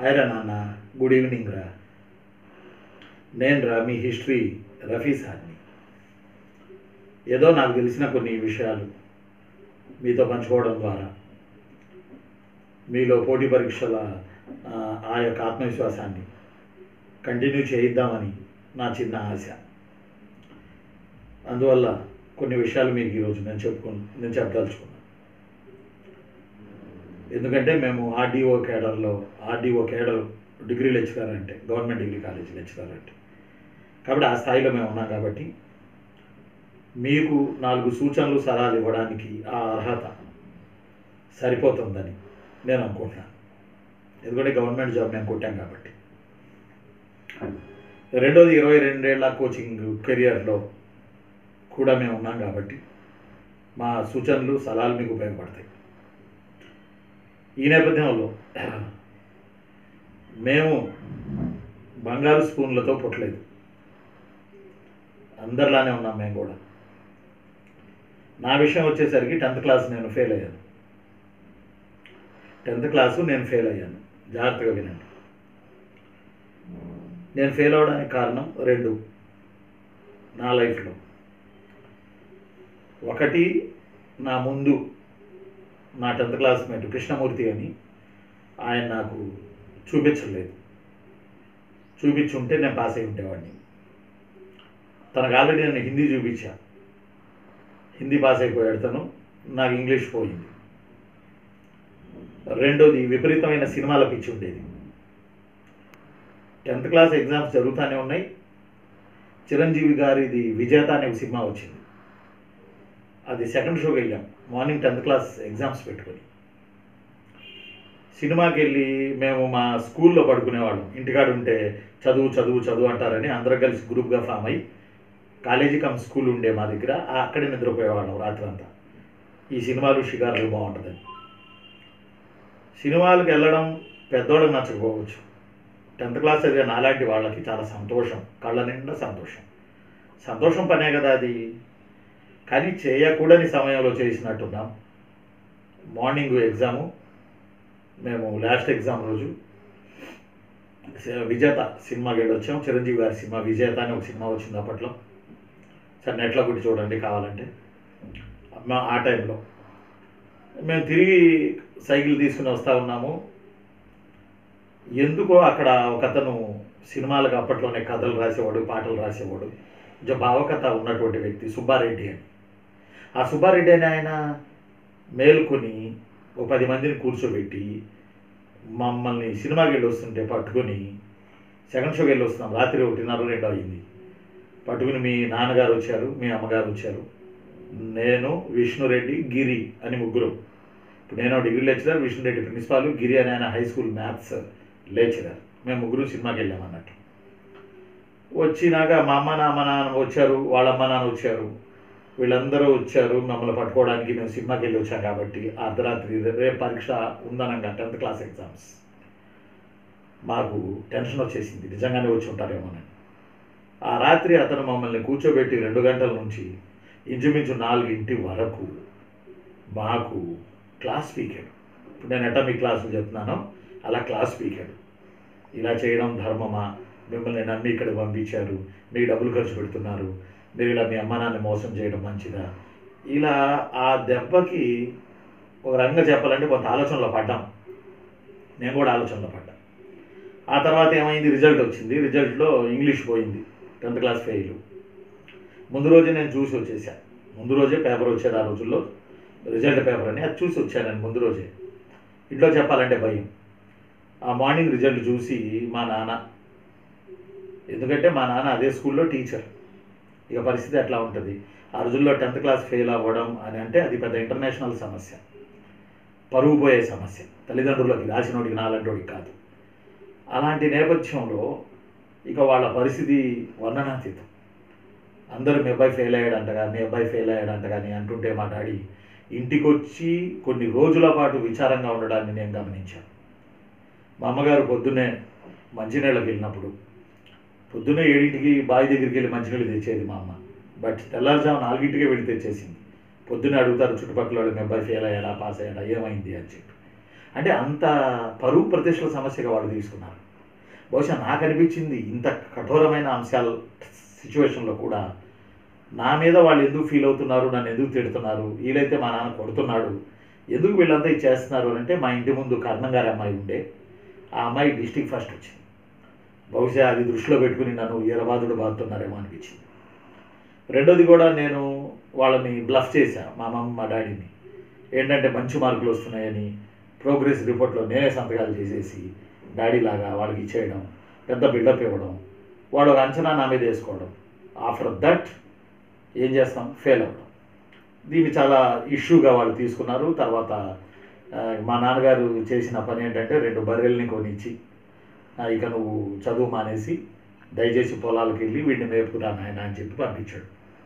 Hi రా నాన్న good evening రా నేను రా మీ హిస్టరీ రఫీ సార్ని ఏదో నాకు తెలిసిన కొన్ని విషయాలు మీతో పంచుకోవడం ద్వారా మీలో పోటీ పరీక్షల ఆ, ఆ యొక్క ఆత్మవిశ్వాసాన్ని కంటిన్యూ చేయిద్దామని నా చిన్న ఆశ అందువల్ల కొన్ని విషయాలు మీకు ఈరోజు నేను చెప్పుకు నేను చెప్పదలుచుకున్నాను ఎందుకంటే మేము ఆర్డీఓ కేడర్లో ఆర్డీఓ కేడర్ డిగ్రీ లెక్చరర్ అంటే గవర్నమెంట్ డిగ్రీ కాలేజ్ లెక్చరర్ అంటే కాబట్టి ఆ స్థాయిలో మేము ఉన్నాం కాబట్టి మీకు నాలుగు సూచనలు సలహాలు ఇవ్వడానికి ఆ అర్హత సరిపోతుందని నేను అనుకుంటున్నాను ఎందుకంటే గవర్నమెంట్ జాబ్ మేము కొట్టాం కాబట్టి రెండోది ఇరవై రెండేళ్ల కోచింగ్ కెరియర్లో కూడా మేము ఉన్నాం కాబట్టి మా సూచనలు సలహాలు మీకు ఉపయోగపడతాయి ఈ నేపథ్యంలో మేము బంగారు స్పూన్లతో పుట్టలేదు అందరిలానే ఉన్నాం మేము కూడా నా విషయం వచ్చేసరికి టెన్త్ క్లాస్ నేను ఫెయిల్ అయ్యాను టెన్త్ క్లాసు నేను ఫెయిల్ అయ్యాను జాగ్రత్తగా వినండి నేను ఫెయిల్ అవడానికి కారణం రెండు నా లైఫ్లో ఒకటి నా ముందు నా టెన్త్ క్లాస్మేట్ కృష్ణమూర్తి అని ఆయన నాకు చూపించలేదు చూపించుంటే నేను పాస్ అయి ఉండేవాడిని తనకు ఆల్రెడీ నేను హిందీ చూపించా హిందీ పాస్ అయిపోయాడు తను నాకు ఇంగ్లీష్ పోయింది రెండోది విపరీతమైన సినిమాల పిచ్చి ఉండేది టెన్త్ క్లాస్ ఎగ్జామ్స్ జరుగుతూనే ఉన్నాయి చిరంజీవి గారిది విజేత అనే ఒక సినిమా వచ్చింది అది సెకండ్ షోకి వెళ్ళాం మార్నింగ్ టెన్త్ క్లాస్ ఎగ్జామ్స్ పెట్టుకొని సినిమాకి వెళ్ళి మేము మా స్కూల్లో పడుకునేవాళ్ళం ఇంటికాడ ఉంటే చదువు చదువు చదువు అంటారని అందరం కలిసి గ్రూప్గా ఫామ్ అయ్యి కాలేజీ కమ్ స్కూల్ ఉండే మా దగ్గర ఆ అక్కడే నిద్రపోయేవాళ్ళం రాత్రి అంతా ఈ సినిమాలు షికారులు బాగుంటుందని సినిమాలకు వెళ్ళడం పెద్దోళ్ళకి నచ్చకపోవచ్చు టెన్త్ క్లాస్ చదివే నాలాంటి వాళ్ళకి చాలా సంతోషం కళ్ళ నిండా సంతోషం సంతోషం పనే కదా అది కానీ చేయకూడని సమయంలో చేసినట్టున్నాం మార్నింగ్ ఎగ్జాము మేము లాస్ట్ ఎగ్జామ్ రోజు స- విజేత సినిమాకి వెళ్ళి వచ్చాం చిరంజీవి గారి సినిమా విజేత అని ఒక సినిమా వచ్చింది అప్పట్లో సరే నెట్లో కొట్టి చూడండి కావాలంటే మా- ఆ టైంలో మేము తిరిగి సైకిల్ తీసుకుని వస్తూ ఉన్నాము ఎందుకో అక్కడ ఒక అతను సినిమాలకు అప్పట్లోనే కథలు రాసేవాడు పాటలు రాసేవాడు కొంచెం భావకథ ఉన్నటువంటి వ్యక్తి సుబ్బారెడ్డి అని ఆ సుబ్బారెడ్డి అని ఆయన మేలుకొని ఒక పది మందిని కూర్చోబెట్టి మమ్మల్ని సినిమాకి వెళ్ళి వస్తుంటే పట్టుకొని సెకండ్ షోకి వెళ్ళి వస్తున్నాం రాత్రి ఒకటిన్నర రెండు అయింది పట్టుకుని మీ నాన్నగారు వచ్చారు మీ అమ్మగారు వచ్చారు నేను విష్ణురెడ్డి గిరి అని ముగ్గురు ఇప్పుడు నేను degree lecturer Vishnu Reddy principal Giri అని ఆయన హై స్కూల్ మ్యాథ్స్ లెక్చరర్ మేము ముగ్గురు సినిమాకి వెళ్ళాం అన్నట్టు వచ్చినాక మా అమ్మ నా అమ్మ నాన్న వచ్చారు వాళ్ళ అమ్మ నాన్న వచ్చారు వీళ్ళందరూ వచ్చారు మమ్మల్ని పట్టుకోవడానికి మేము సినిమాకి వెళ్ళి వచ్చాం కాబట్టి అర్ధరాత్రి రేపు పరీక్ష ఉందనంగా టెన్త్ క్లాస్ ఎగ్జామ్స్ మాకు టెన్షన్ వచ్చేసింది నిజంగానే వచ్చి ఉంటారేమోనని ఆ రాత్రి అతను మమ్మల్ని కూర్చోబెట్టి రెండు గంటల నుంచి ఇంచుమించు నాలుగింటి వరకు మాకు క్లాస్ పీకాడు ఇప్పుడు నేను ఎట్టా మీ క్లాసులు చెప్తున్నానో అలా క్లాస్ పీకాడు ఇలా చేయడం ధర్మమా మిమ్మల్ని నమ్మి ఇక్కడ పంపించారు మీకు డబ్బులు ఖర్చు పెడుతున్నారు మీరు ఇలా మీ అమ్మ నాన్న మోసం చేయడం మంచిదా ఇలా ఆ దెబ్బకి ఒక రంగంగా చెప్పాలంటే కొంత ఆలోచనలో పడ్డాం నేను కూడా ఆలోచనలో పడ్డా ఆ తర్వాత ఏమైంది రిజల్ట్ వచ్చింది రిజల్ట్లో ఇంగ్లీష్ పోయింది టెన్త్ క్లాస్ ఫెయిల్ ముందు రోజే నేను చూసి వచ్చేసా ముందు రోజే పేపర్ వచ్చేది ఆ రోజుల్లో రిజల్ట్ పేపర్ అని అది చూసి వచ్చాను నేను ముందు రోజే ఇంట్లో చెప్పాలంటే భయం ఆ మార్నింగ్ రిజల్ట్ చూసి మా నాన్న ఎందుకంటే మా నాన్న అదే స్కూల్లో టీచర్ ఇక పరిస్థితి ఎట్లా ఉంటుంది ఆ రోజుల్లో టెన్త్ క్లాస్ ఫెయిల్ అవ్వడం అని అంటే అది పెద్ద ఇంటర్నేషనల్ సమస్య పరువు పోయే సమస్య తల్లిదండ్రులకి రాసినోడికి నాలంటోడికి కాదు అలాంటి నేపథ్యంలో ఇక వాళ్ళ పరిస్థితి వర్ణనాతీతం అందరూ మీ అబ్బాయి ఫెయిల్ అయ్యాడంటగా మీ అబ్బాయి ఫెయిల్ అయ్యాడంటగా అని అంటుంటే మా డాడీ ఇంటికి వచ్చి కొన్ని రోజుల పాటు విచారంగా ఉండడాన్ని నేను గమనించాను మా అమ్మగారు పొద్దున్నే మంచినీళ్ళకి వెళ్ళినప్పుడు పొద్దున్నే ఏడింటికి బావి దగ్గరికి వెళ్ళి మంచినీళ్ళు తెచ్చేది మా అమ్మ బట్ తెల్లారుజాము నాలుగింటికే వెళ్ళి తెచ్చేసింది పొద్దున్నే అడుగుతారు చుట్టుపక్కల వాళ్ళు మీ అబ్బాయి ఫెయిల్ అయ్యాడా పాస్ అయ్యాడా ఏమైంది అని చెప్పి అంటే అంత పరువు ప్రతిష్టల సమస్యగా వాళ్ళు తీసుకున్నారు బహుశా నాకు అనిపించింది ఇంత కఠోరమైన అంశాల సిచ్యువేషన్లో కూడా నా మీద వాళ్ళు ఎందుకు ఫీల్ అవుతున్నారు నన్ను ఎందుకు తిడుతున్నారు వీలైతే మా నాన్న కొడుతున్నాడు ఎందుకు వీళ్ళంతా ఇది చేస్తున్నారు అని అంటే మా ఇంటి ముందు కర్ణం గారి అమ్మాయి ఉండే ఆ అమ్మాయి డిస్టిక్ ఫస్ట్ వచ్చింది బహుశా అది దృష్టిలో పెట్టుకుని నన్ను ఈరబాదుడు బాగుతున్నారేమో అనిపించింది రెండోది కూడా నేను వాళ్ళని బ్లఫ్ చేశా మా మమ్మ మా డాడీని ఏంటంటే మంచి మార్కులు వస్తున్నాయని ప్రోగ్రెస్ రిపోర్ట్లో నేనే సంతకాలు చేసేసి డాడీ లాగా వాళ్ళకి ఇచ్చేయడం పెద్ద బిల్డప్ ఇవ్వడం వాడు ఒక అంచనా నా మీద వేసుకోవడం ఆఫ్టర్ దట్ ఏం చేస్తాం ఫెయిల్ అవ్వడం దీన్ని చాలా ఇష్యూగా వాళ్ళు తీసుకున్నారు తర్వాత ఆ, మా నాన్నగారు చేసిన పని ఏంటంటే రెండు బర్రెల్ని కొనిచ్చి ఆ, ఇక నువ్వు చదువు మానేసి దయచేసి పొలాలకు వెళ్ళి వీడిని మేపుకురా నాయన అని చెప్పి పంపించాడు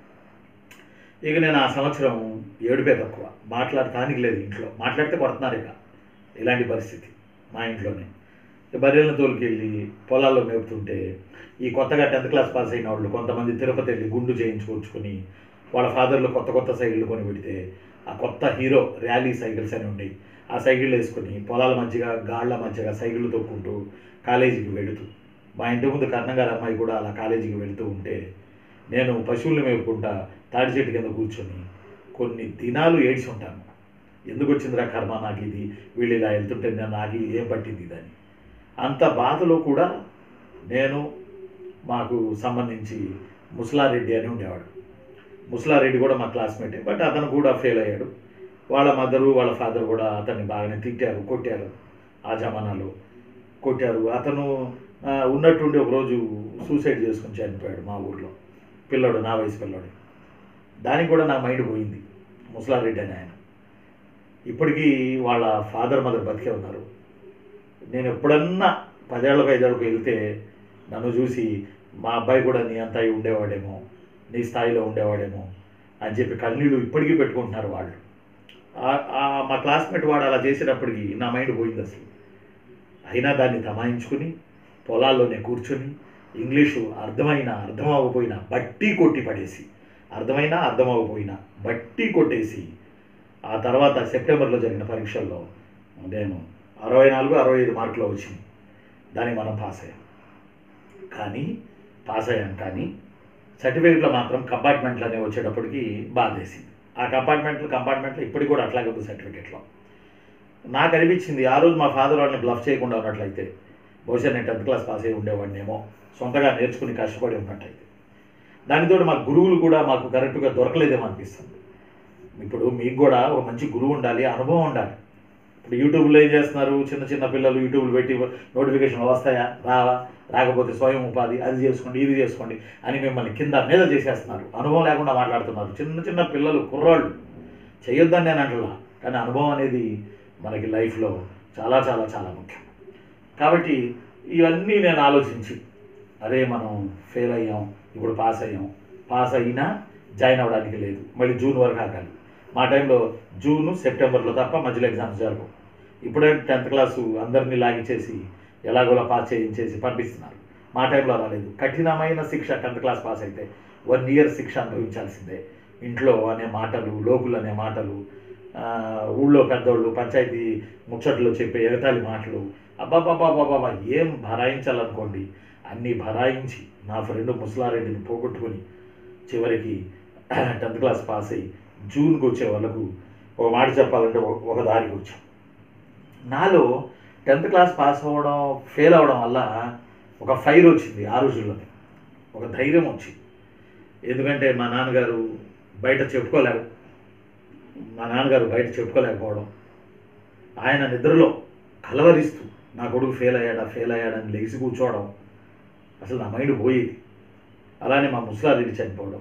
ఇక నేను ఆ సంవత్సరం ఏడుపే తక్కువ మాట్లాడటానికి లేదు ఇంట్లో మాట్లాడితే కొడుతున్నారు ఇక ఇలాంటి పరిస్థితి మా ఇంట్లోనే ఇక బర్రెలను తోలుకెళ్ళి పొలాల్లో మేపుతుంటే ఈ కొత్తగా టెన్త్ క్లాస్ పాస్ అయిన వాళ్ళు కొంతమంది తిరుపతి వెళ్ళి గుండు చేయించుకొచ్చుకొని వాళ్ళ ఫాదర్లు కొత్త కొత్త సైకిళ్ళు కొని పెడితే ఆ కొత్త హీరో ర్యాలీ సైకిల్స్ అని ఉండేవి ఆ సైకిళ్ళు వేసుకొని పొలాల మధ్యగా గాళ్ళ మధ్యగా సైకిళ్ళు తొక్కుంటూ కాలేజీకి వెళుతూ మా ఇంటి ముందు కర్ణగారి అమ్మాయి కూడా అలా కాలేజీకి వెళుతూ ఉంటే నేను పశువుల్ని మేపుకుంటా తాడి చెట్టు కింద కూర్చొని కొన్ని దినాలు ఏడ్చి ఉంటాను ఎందుకు వచ్చిందిరా కర్మ నాకు ఇది వీళ్ళు ఇలా వెళ్తుంటే నేను నాకు ఏం పట్టింది ఇదని అంత బాధలో కూడా నేను మాకు సంబంధించి ముసలారెడ్డి అని ఉండేవాడు ముసలారెడ్డి కూడా మా క్లాస్మేటే బట్ అతను కూడా ఫెయిల్ అయ్యాడు వాళ్ళ మదరు వాళ్ళ ఫాదర్ కూడా అతన్ని బాగానే తిట్టారు కొట్టారు ఆ జమానాలో కొట్టారు అతను ఆ, ఉన్నట్టుండి ఒకరోజు సూసైడ్ చేసుకుని చనిపోయాడు మా ఊర్లో పిల్లోడు నా వయసు పిల్లోడు దానికి కూడా నా మైండ్ పోయింది ముసలారెడ్డి అని ఆయన ఇప్పటికీ వాళ్ళ ఫాదర్ మదర్ బతికే ఉన్నారు నేను ఎప్పుడన్నా పదేళ్ళకు ఐదేళ్ళకు వెళ్తే నన్ను చూసి మా అబ్బాయి కూడా నీ అంతా అయి ఉండేవాడేమో నీ స్థాయిలో ఉండేవాడేమో అని చెప్పి కన్నీళ్ళు ఇప్పటికీ పెట్టుకుంటున్నారు వాళ్ళు ఆ- ఆ మా క్లాస్మేట్ వాడు అలా చేసేటప్పటికి నా మైండ్ పోయింది అసలు అయినా దాన్ని తమాయించుకుని పొలాల్లోనే కూర్చొని ఇంగ్లీషు అర్థమైనా అర్థం అవ్వకపోయినా బట్టి కొట్టి పడేసి అర్థమైనా అర్థం అవ్వకపోయినా బట్టి కొట్టేసి ఆ తర్వాత సెప్టెంబర్లో జరిగిన పరీక్షల్లో నేను అరవై నాలుగు అరవై ఐదు మార్కులు వచ్చింది దానికి మనం పాస్ అయ్యాం కానీ పాస్ అయ్యాం కానీ సర్టిఫికెట్లో మాత్రం కంపార్ట్మెంట్లు అనేవి వచ్చేటప్పటికి బాధేసింది ఆ కంపార్ట్మెంట్లు కంపార్ట్మెంట్లో ఇప్పటికి కూడా అట్లాగే ఉంది సర్టిఫికెట్లో నాకు అనిపించింది ఆ రోజు మా ఫాదర్ వాళ్ళని బ్లఫ్ చేయకుండా ఉన్నట్లయితే బహుశా నేను టెన్త్ క్లాస్ పాస్ అయ్యి ఉండేవాడినేమో సొంతగా నేర్చుకుని కష్టపడి ఉన్నట్టయితే దానితో మా గురువులు కూడా మాకు కరెక్ట్గా దొరకలేదేమో అనిపిస్తుంది ఇప్పుడు మీకు కూడా ఒక మంచి గురువు ఉండాలి అనుభవం ఉండాలి ఇప్పుడు యూట్యూబ్లో ఏం చేస్తున్నారు చిన్న చిన్న పిల్లలు యూట్యూబ్లు పెట్టి నోటిఫికేషన్ వస్తాయా రావా రాకపోతే స్వయం ఉపాధి అది చేసుకోండి ఇది చేసుకోండి అని మిమ్మల్ని కింద మీద చేసేస్తున్నారు అనుభవం లేకుండా మాట్లాడుతున్నారు చిన్న చిన్న పిల్లలు కుర్రాళ్ళు చేయొద్దని నేను అంటలా కానీ అనుభవం అనేది మనకి లైఫ్లో చాలా చాలా చాలా ముఖ్యం కాబట్టి ఇవన్నీ నేను ఆలోచించి అరే మనం ఫెయిల్ అయ్యాం ఇప్పుడు పాస్ అయ్యాం పాస్ అయినా జాయిన్ అవ్వడానికి లేదు మళ్ళీ జూన్ వరకు ఆగాలి మా టైంలో జూను సెప్టెంబర్లో తప్ప మధ్యలో ఎగ్జామ్స్ జరగవు ఇప్పుడే టెన్త్ క్లాసు అందరినీ లాగిచ్చేసి ఎలాగోలా పాస్ చేయించేసి పంపిస్తున్నారు మా టైంలో రాలేదు కఠినమైన శిక్ష టెన్త్ క్లాస్ పాస్ అయితే వన్ ఇయర్ శిక్ష అనుభవించాల్సిందే ఇంట్లో అనే మాటలు లోకులు అనే మాటలు ఆ, ఊళ్ళో పెద్దోళ్ళు పంచాయతీ ముచ్చట్లు చెప్పే ఎగతాళి మాటలు అబ్బాబాబాబాబా ఏం భరాయించాలనుకోండి అన్నీ భరాయించి నా ఫ్రెండ్ ముసలారెడ్డిని పోగొట్టుకొని చివరికి టెన్త్ క్లాస్ పాస్ అయ్యి జూన్కి వచ్చే వాళ్ళకు ఒక మాట చెప్పాలంటే ఒక- ఒక దారికి వచ్చాం నాలో టెన్త్ క్లాస్ పాస్ అవ్వడం ఫెయిల్ అవ్వడం వల్ల ఒక ఫైర్ వచ్చింది ఆ రోజుల్లోనే ఒక ధైర్యం వచ్చింది ఎందుకంటే మా నాన్నగారు బయట చెప్పుకోలేరు మా నాన్నగారు బయట చెప్పుకోలేకపోవడం ఆయన నిద్రలో కలవరిస్తూ నా కొడుకు ఫెయిల్ అయ్యాడా ఫెయిల్ అయ్యాడని లెగిసి కూర్చోవడం అసలు నా మైండ్ పోయేది అలానే మా ముసలారెడ్డి చనిపోవడం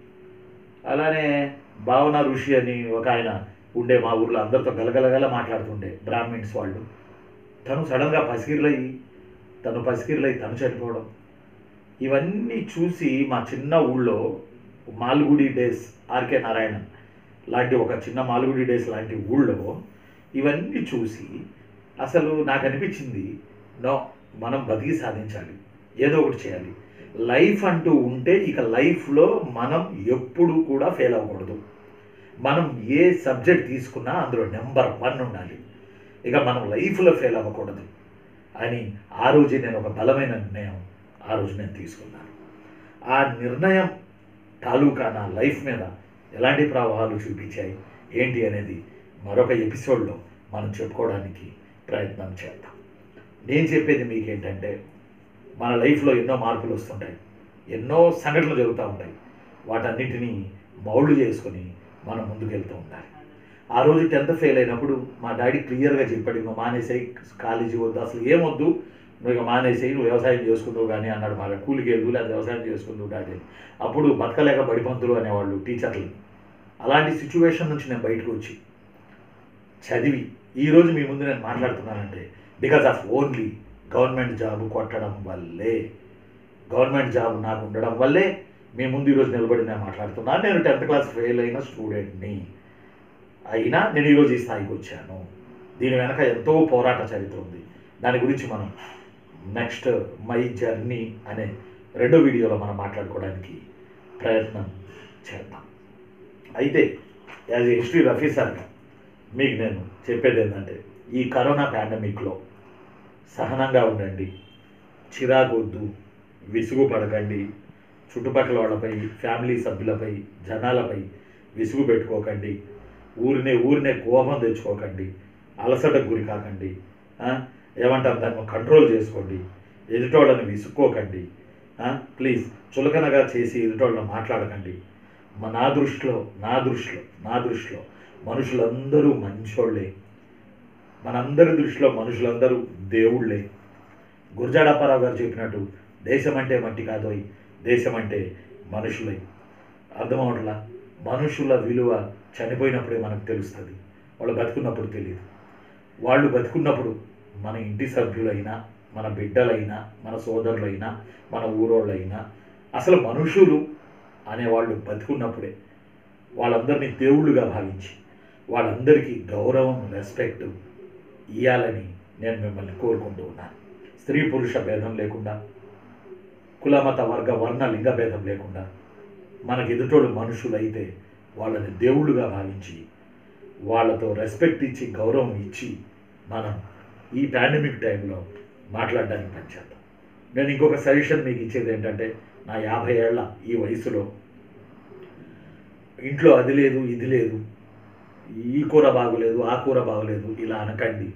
అలానే భావన ఋషి అని ఒక ఆయన ఉండే మా ఊర్లో అందరితో గలగలగల మాట్లాడుతుండే బ్రాహ్మిన్స్ వాళ్ళు తను సడన్గా పసిగిర్లయ్యి తను పసిగిర్లయ్యి తను చనిపోవడం ఇవన్నీ చూసి మా చిన్న ఊళ్ళో మాల్గుడి డేస్ ఆర్కే నారాయణన్ లాంటి ఒక చిన్న మాల్గుడి డేస్ లాంటి ఊళ్ళో ఇవన్నీ చూసి అసలు నాకు అనిపించింది నో మనం బతికి సాధించాలి ఏదో ఒకటి చేయాలి లైఫ్ అంటూ ఉంటే ఇక లైఫ్లో మనం ఎప్పుడు కూడా ఫెయిల్ అవ్వకూడదు మనం ఏ సబ్జెక్ట్ తీసుకున్నా అందులో నెంబర్ వన్ ఉండాలి ఇక మనం లైఫ్లో ఫెయిల్ అవ్వకూడదు అని ఆ రోజే నేను ఒక బలమైన నిర్ణయం ఆ రోజు నేను తీసుకున్నాను ఆ నిర్ణయం తాలూకా నా లైఫ్ మీద ఎలాంటి ప్రభావాలు చూపించాయి ఏంటి అనేది మరొక ఎపిసోడ్లో మనం చెప్పుకోవడానికి ప్రయత్నం చేద్దాం నేను చెప్పేది మీకు ఏంటంటే మన లైఫ్లో ఎన్నో మార్పులు వస్తుంటాయి ఎన్నో సంఘటనలు జరుగుతూ ఉంటాయి వాటన్నిటినీ మౌల్డ్ చేసుకొని మనం ముందుకు వెళ్తూ ఉండాలి ఆ రోజు టెన్త్ ఫెయిల్ అయినప్పుడు మా డాడీ క్లియర్గా చెప్పాడు నువ్వు మానేసేయి కాలేజీ వద్దు అసలు ఏమొద్దు నువ్వు ఇక మానేసేయి నువ్వు వ్యవసాయం చేసుకుందువు కానీ అన్నాడు మా కూలికి వెళ్ళు లేదా వ్యవసాయం చేసుకుందువు డాడీ అప్పుడు బతకలేక బడిపంతులు అనేవాళ్ళు టీచర్లు అలాంటి సిచ్యువేషన్ నుంచి నేను బయటకు వచ్చి చదివి ఈరోజు మీ ముందు నేను మాట్లాడుతున్నానంటే because of only government job కొట్టడం వల్లే గవర్నమెంట్ జాబ్ నాకు ఉండడం వల్లే మీ ముందు ఈరోజు నిలబడి నేను మాట్లాడుతున్నాను నేను టెన్త్ క్లాస్ ఫెయిల్ అయిన స్టూడెంట్ని అయినా నేను ఈరోజు ఈ స్థాయికి వచ్చాను దీని వెనక ఎంతో పోరాట చరిత్ర ఉంది దాని గురించి మనం నెక్స్ట్ మై జర్నీ అనే రెండో వీడియోలో మనం మాట్లాడుకోవడానికి ప్రయత్నం చేద్దాం అయితే యాజ్ ఏ హిస్టరీ రఫీసర్గా మీకు నేను చెప్పేది ఏంటంటే ఈ కరోనా పాండమిక్లో సహనంగా ఉండండి చిరాకొద్దు విసుగు పడకండి చుట్టుపక్కల వాళ్ళపై ఫ్యామిలీ సభ్యులపై జనాలపై విసుగు పెట్టుకోకండి ఊరినే ఊరినే కోపం తెచ్చుకోకండి అలసటకు గురి కాకండి ఆ? ఏమంటారు దాన్ని కంట్రోల్ చేసుకోండి ఎదుటోళ్ళని విసుక్కోకండి ఆ? ప్లీజ్ చులకనగా చేసి ఎదుటోళ్ళని మాట్లాడకండి మా నా దృష్టిలో నా దృష్టిలో నా దృష్టిలో మనుషులందరూ మంచోళ్ళే మనందరి దృష్టిలో మనుషులందరూ దేవుళ్ళే గురజాడప్పారావు గారు చెప్పినట్టు దేశం అంటే మట్టి కాదోయ్ దేశం అంటే మనుషులై అర్థమవట్లా మనుషుల విలువ చనిపోయినప్పుడే మనకు తెలుస్తుంది వాళ్ళు బతుకున్నప్పుడు తెలియదు వాళ్ళు బతుకున్నప్పుడు మన ఇంటి సభ్యులైనా మన బిడ్డలైనా మన సోదరులైనా మన ఊరోళ్ళైనా అసలు మనుషులు అనేవాళ్ళు బతుకున్నప్పుడే వాళ్ళందరినీ దేవుళ్ళుగా భావించి వాళ్ళందరికీ గౌరవం రెస్పెక్ట్ ఇవ్వాలని నేను మిమ్మల్ని కోరుకుంటూ ఉన్నాను స్త్రీ పురుష భేదం లేకుండా కులమత వర్గ వర్ణ లింగ భేదం లేకుండా మనకి ఎదుటోడు మనుషులైతే వాళ్ళని దేవుళ్ళుగా భావించి వాళ్ళతో రెస్పెక్ట్ ఇచ్చి గౌరవం ఇచ్చి మనం ఈ పాండమిక్ టైంలో మాట్లాడడానికి పనిచేద్దాం నేను ఇంకొక సజెషన్ మీకు ఇచ్చేది ఏంటంటే నా యాభై ఏళ్ళ ఈ వయసులో ఇంట్లో అది లేదు ఇది లేదు ఈ కూర బాగోలేదు ఆ కూర బాగోలేదు ఇలా అనకండి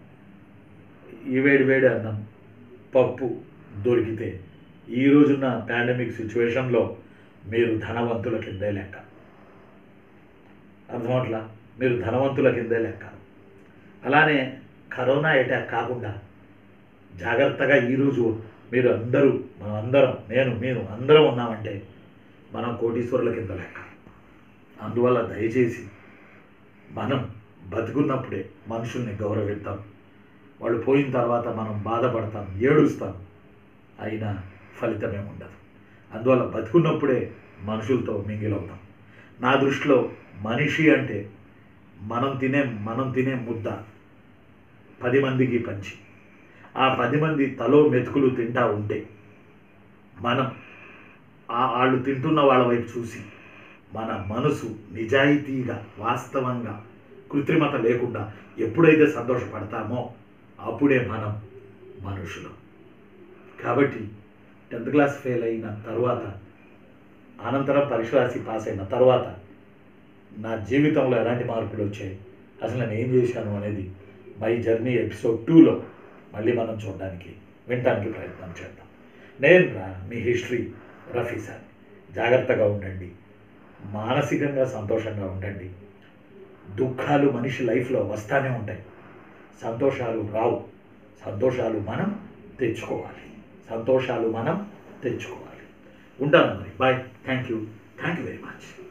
ఈ వేడి వేడి అన్నం పప్పు దొరికితే ఈ రోజున్న పాండమిక్ సిచ్యువేషన్లో మీరు ధనవంతుల కిందే లెక్క అర్థమవట్లా మీరు ధనవంతుల కిందే లెక్క అలానే కరోనా అటాక్ కాకుండా జాగ్రత్తగా ఈరోజు మీరు అందరూ మనం అందరం నేను మీరు అందరం ఉన్నామంటే మనం కోటీశ్వరుల కింద లెక్క అందువల్ల దయచేసి మనం బతుకున్నప్పుడే మనుషుల్ని గౌరవిద్దాం వాళ్ళు పోయిన తర్వాత మనం బాధపడతాం ఏడుస్తాం అయినా ఫలితమే ఉండదు అందువల్ల బతుకున్నప్పుడే మనుషులతో మింగిలవుతాం నా దృష్టిలో మనిషి అంటే మనం తినే మనం తినే ముద్ద పది మందికి పంచి ఆ పది మంది తలో మెతుకులు తింటా ఉంటే మనం ఆ వాళ్ళు తింటున్న వాళ్ళ వైపు చూసి మన మనసు నిజాయితీగా వాస్తవంగా కృత్రిమత లేకుండా ఎప్పుడైతే సంతోషపడతామో అప్పుడే మనం మనుషులు కాబట్టి టెన్త్ క్లాస్ ఫెయిల్ అయిన తర్వాత అనంతరం పరీక్ష రాసి పాస్ అయిన తర్వాత నా జీవితంలో ఎలాంటి మార్పులు వచ్చాయి అసలు నేను ఏం చేశాను అనేది మై జర్నీ ఎపిసోడ్ టూలో మళ్ళీ మనం చూడడానికి వినడానికి ప్రయత్నం చేద్దాం నేను రా మీ హిస్టరీ రఫీ సార్ జాగ్రత్తగా ఉండండి మానసికంగా సంతోషంగా ఉండండి దుఃఖాలు మనిషి లైఫ్లో వస్తానే ఉంటాయి సంతోషాలు రావు సంతోషాలు మనం తెచ్చుకోవాలి సంతోషాలు మనం తెచ్చుకోవాలి ఉంటాను మరి bye thank you thank you very much